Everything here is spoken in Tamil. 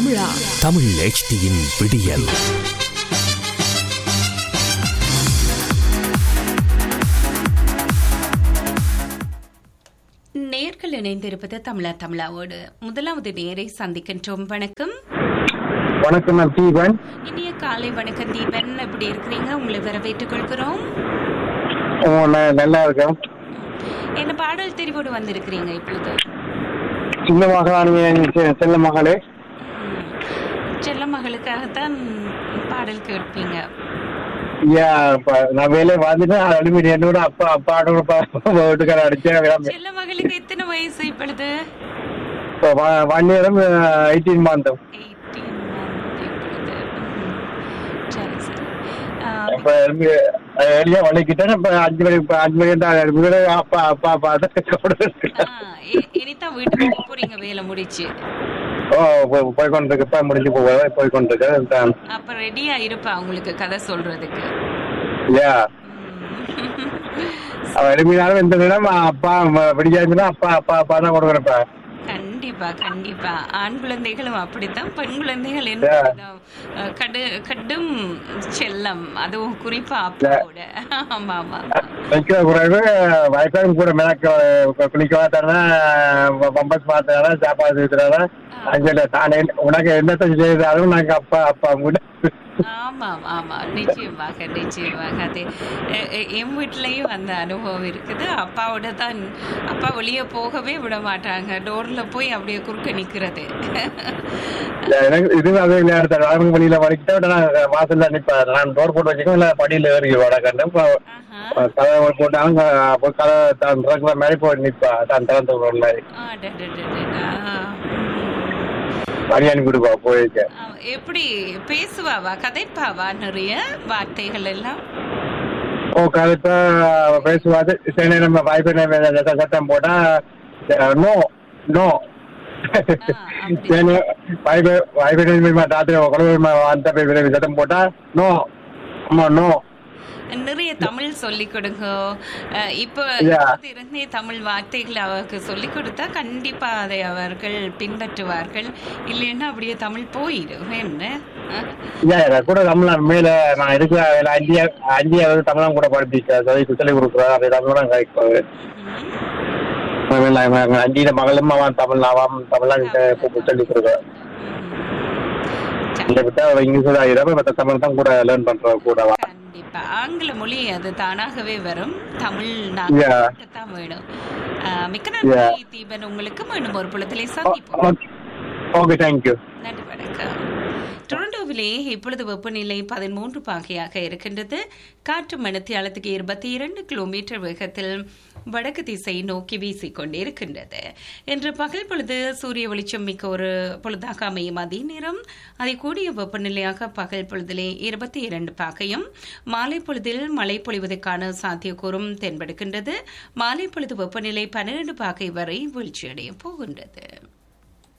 தமிழா தமிழ் HDயின் விடியல் நேர்கள் இணைந்திருப்பது தமிழா தமிழாவோடு முதலாவது நேரை சந்திக்கின்றோம் வணக்கம் வணக்கம் நான் தீபன் இனிய காலை வணக்கம் தீபன் எப்படி இருக்கிறீங்க உங்களை வரவேற்றுக் கொள்கிறோம் ஓ, நான் நல்லா இருக்கேன் என்ன பாடல் தெரிவோடு வந்திருக்கிறீங்க இப்போது சின்ன மகளானி செல்ல மகளே ம். செல்ல மகளுக்காகத்தான் பாடல் கேட்பீங்க ஐயா இப்ப நான் வேலையை வந்துட்டு அலுமினி என்னோட அப்பா அப்பாவோட வீட்டுக்கார அடிச்சேன் கிளம்பி செல்ல மகளுக்கு எத்தனை வயசு இப்பொழுது ஒன் இயரும் எயிட்டீன் மந்த்தும் 18 month இப்பொழுது ம். சரி சரி ஆ, இப்ப எலும்பி எளியா வலிக்கிட்டேன் இப்ப அஞ்சு மணி இப்ப அஞ்சு மணி தான் எழும்பி அப்பா அப்பா அப்பா ஆ, இ- இனிதான் வீட்டுக்கு போக போறீங்க வேலை முடிச்சு ஓ போய்- போய் கொண்டிருக்கு இப்ப முடிஞ்சு போய் போய் கொண்டிருக்கேன் அப்ப ரெடியா இருப்பா உங்களுக்கு கதை சொல்றதுக்கு ஐயா ம். அவன் எழுப்பினாலும் இந்த நேரம் அப்பா பிடிக்காதுன்னா அப்பா அப்பா அப்பா தான் கொடுக்குறப்ப கண்டிப்பா கண்டிப்பா ஆண் குழந்தைகளும் அப்படித்தான் பெண் குழந்தைகள் என்ன Yeah. பண்ணும்? அஹ் கடு கடும் செல்லம் அதுவும் குறிப்பா அப்பாவோட ஆமா ஆமா ஆமா. வைக்கிற குறைவு வயசாகும் கூட மிளக்க குளிக்கவா தரனா பம்பஸ் மாத்தாரா சாப்பாடு ஊத்துறாரா அங்கே தானே உனக்கு என்னத்தை செய்தாலும் நாங்க அப்பா அப்பா கூட ஆமாம் ஆமா நிச்சயமாக நிச்சயமாக அது எ- எ- என் வீட்லயும் அந்த அனுபவம் இருக்குது அப்பாவோட தான் அப்பா வெளியே போகவே விட மாட்டாங்க டோர்ல போய் அப்படியே குறுக்க நிக்கிறது எனக்கு இது அது விளையாடுற நான்கு மணியில வலிக்கிட்டா நான் வாசல்ல நிப்பேன் நான் டோர் போட்டு வச்சுக்கோ இல்ல படியில ஏறி வர கண்டு ஆஹா. கதை போட்டாலும் அப்போ கதை தான் திறக்கிற மாதிரி போய் நிப்பா தான் திறந்து விடுற மாதிரி அடடடடடா. மரியாதை கொடுப்பா போயிருக்க ஆ, எப்படி பேசுவாவா கதைப்பாவா நிறைய வார்த்தைகள் எல்லாம் ஓ கதைப்ப பேசுவாது சில நேரம் வாய்ப்பு சத்தம் போட்டா நோ நோ அப்படி. வாய்ப்பு ராத்திரி குழந்தை அந்த போய் சத்தம் போட்டா நோ ஆமா நோ நிறைய தமிழ் சொல்லிக் கொடுங்க அஹ், இப்போ Yeah. இப்போது இருந்தே தமிழ் வார்த்தைகளை அவருக்கு சொல்லிக் கொடுத்தா கண்டிப்பா அதை அவர்கள் பின்பற்றுவார்கள் இல்லைன்னா அப்படியே தமிழ் போயிடும் என்ன அஹ், ஏன் கூட தமிழ் மேல நான் இருக்கிற அஞ்சியா அஞ்சியாவது தமிழம் கூட படிப்பிக்க சொல்லி சொல்லி கொடுக்குறேன் அதை தமிழ் கழிப்பாங்க ம், அஞ்சியில மகளும் அவன் தமிழ் அவன் தமிழ்லாம் சொல்லி கொடுக்குறேன் ம். இதை விட்டா இங்கிலீஷ் ஆயிரம் மற்ற தமிழ் தான் கூட லேர்ன் பண்ற கூட கண்டிப்பா ஆங்கில மொழி அது தானாகவே வரும் தமிழ் Yeah. நாங்கள் தான் வேணும் அஹ், மிக்க நன்றி தீபன் உங்களுக்கு மீண்டும் ஒரு புலத்திலே சந்திப்போம் ஓகே தேங்க்யூ நன்றி வணக்கம் டொரண்டோவிலே இப்பொழுது வெப்பநிலை பதிமூன்று பாகையாக இருக்கின்றது காற்று மணித்தியாலத்துக்கு இருபத்தி இரண்டு கிலோமீட்டர் வேகத்தில் வடக்கு திசை நோக்கி வீசிக்கொண்டே இருக்கின்றது இன்று பகல் பொழுது சூரிய வெளிச்சம் மிக்க ஒரு பொழுதாக அமையும் அதே நேரம் அதை கூடிய வெப்பநிலையாக பகல் பொழுதிலே இருபத்தி இரண்டு பாகையும் மாலை பொழுதில் மழை பொழிவதற்கான சாத்தியக்கூறும் தென்படுகின்றது மாலை பொழுது வெப்பநிலை பன்னிரண்டு பாகை வரை வீழ்ச்சியடைய போகின்றது